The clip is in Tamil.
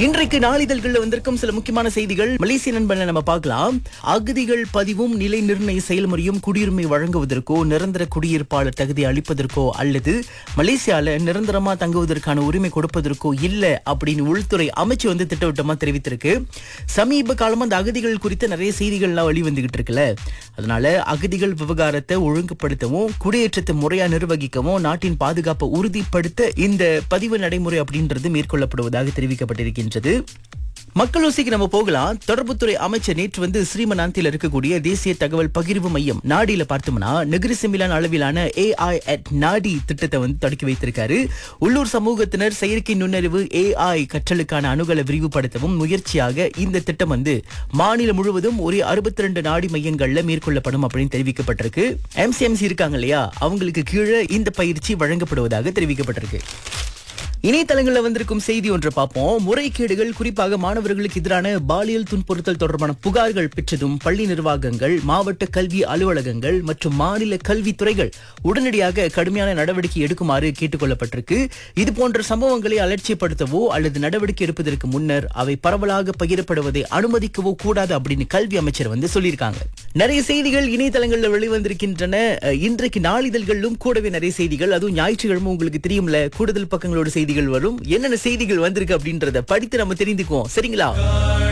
இன்றைக்கு நாளிதழ்கள்ல வந்திருக்கும் சில முக்கியமான செய்திகள் மலேசிய நண்பனை நம்ம பார்க்கலாம் அகதிகள் பதிவும் நிலை நிர்ணய செயல்முறையும் குடியுரிமை வழங்குவதற்கோ நிரந்தர குடியிருப்பாளர் தகுதி அளிப்பதற்கோ அல்லது மலேசியால நிரந்தரமா தங்குவதற்கான உரிமை கொடுப்பதற்கோ இல்ல அப்படின்னு உள்துறை அமைச்சு வந்து திட்டவட்டமா தெரிவித்திருக்கு சமீப காலமா அந்த அகதிகள் குறித்த நிறைய செய்திகள்லாம் வெளிவந்துகிட்டு இருக்குல்ல அதனால அகதிகள் விவகாரத்தை ஒழுங்குபடுத்தவும் குடியேற்றத்தை முறையா நிர்வகிக்கவும் நாட்டின் பாதுகாப்பை உறுதிப்படுத்த இந்த பதிவு நடைமுறை அப்படின்றது மேற்கொள்ளப்படுவதாக தெரிவிக்கப்பட்டிருக்கின்றது மக்கள் ஓசைக்கு நம்ம போகலாம் தொடர்புத்துறை அமைச்சர் நேற்று வந்து ஸ்ரீமனாந்தில் இருக்கக்கூடிய தேசிய தகவல் பகிர்வு மையம் நாடியில பார்த்தோம்னா நெகிரி செமிலான் அளவிலான ஏஐ அட் நாடி திட்டத்தை வந்து தொடக்கி வைத்திருக்காரு உள்ளூர் சமூகத்தினர் செயற்கை நுண்ணறிவு ஏஐ கற்றலுக்கான அணுகலை விரிவுபடுத்தவும் முயற்சியாக இந்த திட்டம் வந்து மாநிலம் முழுவதும் ஒரு அறுபத்தி ரெண்டு நாடி மையங்கள்ல மேற்கொள்ளப்படும் அப்படின்னு தெரிவிக்கப்பட்டிருக்கு எம்சிஎம்சி இருக்காங்க இல்லையா அவங்களுக்கு கீழே இந்த பயிற்சி வழங்கப்படுவதாக தெரிவிக்கப்பட்டிருக்கு இணையதளங்கள்ல வந்திருக்கும் செய்தி ஒன்றை பார்ப்போம் முறைகேடுகள் குறிப்பாக மாணவர்களுக்கு எதிரான பாலியல் துன்புறுத்தல் தொடர்பான புகார்கள் பெற்றதும் பள்ளி நிர்வாகங்கள் மாவட்ட கல்வி அலுவலகங்கள் மற்றும் மாநில கல்வித்துறைகள் உடனடியாக கடுமையான நடவடிக்கை எடுக்குமாறு கேட்டுக்கொள்ளப்பட்டிருக்கு இது போன்ற சம்பவங்களை அலட்சியப்படுத்தவோ அல்லது நடவடிக்கை எடுப்பதற்கு முன்னர் அவை பரவலாக பகிரப்படுவதை அனுமதிக்கவோ கூடாது அப்படின்னு கல்வி அமைச்சர் வந்து சொல்லியிருக்காங்க நிறைய செய்திகள் இணையதளங்கள்ல வெளிவந்திருக்கின்றன அஹ், இன்றைக்கு நாளிதழ்களிலும் கூடவே நிறைய செய்திகள் அதுவும் ஞாயிற்றுக்கிழமை உங்களுக்கு தெரியும்ல கூடுதல் பக்கங்களோட செய்திகள் வரும் என்னென்ன செய்திகள் வந்திருக்கு அப்படின்றத படித்து நம்ம தெரிந்துக்குவோம் சரிங்களா